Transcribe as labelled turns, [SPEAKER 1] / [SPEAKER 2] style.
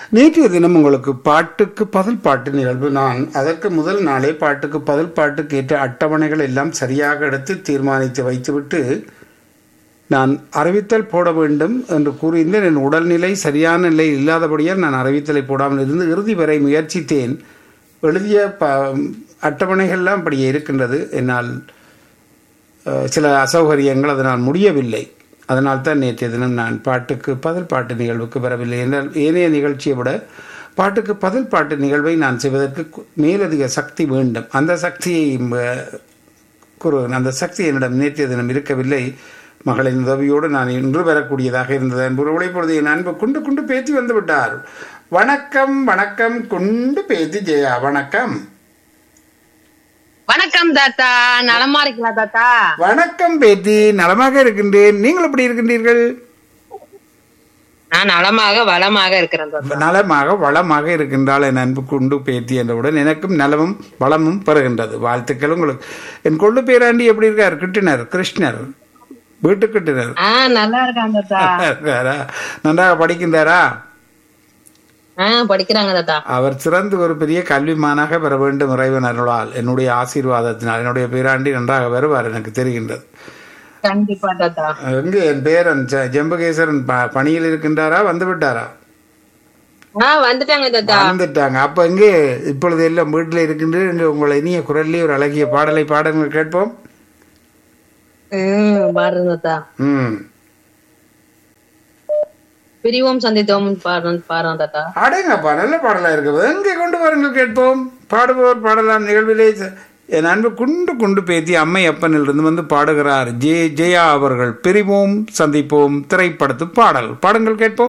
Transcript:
[SPEAKER 1] நேற்றைய தினம் உங்களுக்கு பாட்டுக்கு பதில் பாட்டு நிகழ்வு நான் அதற்கு முதல் நாளே பாட்டுக்கு பதில் பாட்டுக்கு ஏற்ற அட்டவணைகள் எல்லாம் சரியாக எடுத்து தீர்மானித்து வைத்துவிட்டு நான் அறிவித்தல் போட வேண்டும் என்று கூறியிருந்தேன் என் உடல்நிலை சரியான நிலை இல்லாதபடியால் நான் அறிவித்தலை போடாமல் இருந்து இறுதி வரை முயற்சித்தேன் எழுதிய ப அட்டவணைகள்லாம் அப்படியே இருக்கின்றது என்னால் அஹ், சில அசௌகரியங்கள் அதனால் முடியவில்லை அதனால் தான் நேற்றைய தினம் நான் பாட்டுக்கு பதில் பாட்டு நிகழ்வுக்கு வரவில்லை என்றால் ஏனைய நிகழ்ச்சியை விட பாட்டுக்கு பதில் பாட்டு நிகழ்வை நான் செய்வதற்கு கு- மேலதிக சக்தி வேண்டும் அந்த சக்தியை அஹ், குரு அந்த சக்தி என்னிடம் நேற்றைய தினம் இருக்கவில்லை மகளின் உதவியோடு நான் இன்று வரக்கூடியதாக இருந்தது என்பவர்களை பொழுது என் அன்பு குண்டு குண்டு பேத்தி வந்து விட்டார் வணக்கம் வணக்கம் குண்டு பேத்தி ஜெயா வணக்கம்
[SPEAKER 2] வணக்கம் தாத்தா நலமா இருக்கீங்களா தாத்தா
[SPEAKER 1] வணக்கம் பேத்தி நலமாக இருக்கின்றேன் நீங்கள் எப்படி இருக்கின்றீர்கள்
[SPEAKER 2] நான் நலமாக வளமாக இருக்கிறேன் தாத்தா
[SPEAKER 1] நலமாக வளமாக இருக்கின்றாள் என் அன்பு குண்டு பேத்தி என்றவுடன் எனக்கும் நலமும் வளமும் பெறுகின்றது வாழ்த்துக்கள் உங்களுக்கு என் கொள்ளு பேராண்டி எப்படி இருக்கார் கிட்டினர் கிருஷ்ணர் வீட்டு கிட்டினர்
[SPEAKER 2] ஆஹ் நல்லா இருக்கான் தாத்தா
[SPEAKER 1] இருக்காரா நன்றாக படிக்கின்றாரா
[SPEAKER 2] ஆஹ் படிக்கிறாங்க தாத்தா
[SPEAKER 1] அவர் சிறந்து ஒரு பெரிய கல்விமானாக பெற வேண்டும் இறைவன் அருளால் என்னுடைய ஆசீர்வாதத்தினால் என்னுடைய பேராண்டி நன்றாக வருவார் எனக்கு தெரிகின்றது
[SPEAKER 2] கண்டிப்பா தாத்தா
[SPEAKER 1] எங்கே என் பேரன் ஜ- ஜம்புகேசரன் ப- பணியில் இருக்கின்றாரா வந்து விட்டாரா
[SPEAKER 2] ஆஹ் வந்துட்டாங்க தாத்தா
[SPEAKER 1] வந்துட்டாங்க அப்ப எங்கே இப்பொழுது எல்லாம் வீட்டில் இருக்கின்ற இன்று உங்களை இனிய குரல்லே ஒரு அழகிய பாடலை பாடுங்கள் கேட்போம்
[SPEAKER 2] உம் பாருங்க தாத்தா
[SPEAKER 1] ம்
[SPEAKER 2] பிரிவோம் சந்தித்தோம் பாடுறோம் பாடுறோம் தாத்தா
[SPEAKER 1] அடேங்கப்பா நல்ல பாடலா இருக்கு எங்கே கொண்டு வாருங்கள் கேட்போம் பாடுபவர் பாடலாம் நிகழ்விலே ச- என் அன்பு குண்டு குண்டு பேத்தி அம்மை அப்பனிலிருந்து வந்து பாடுகிறார் ஜே ஜெயா அவர்கள் பிரிவோம் சந்திப்போம் திரைப்படத்து பாடல் பாடுங்கள் கேட்போம்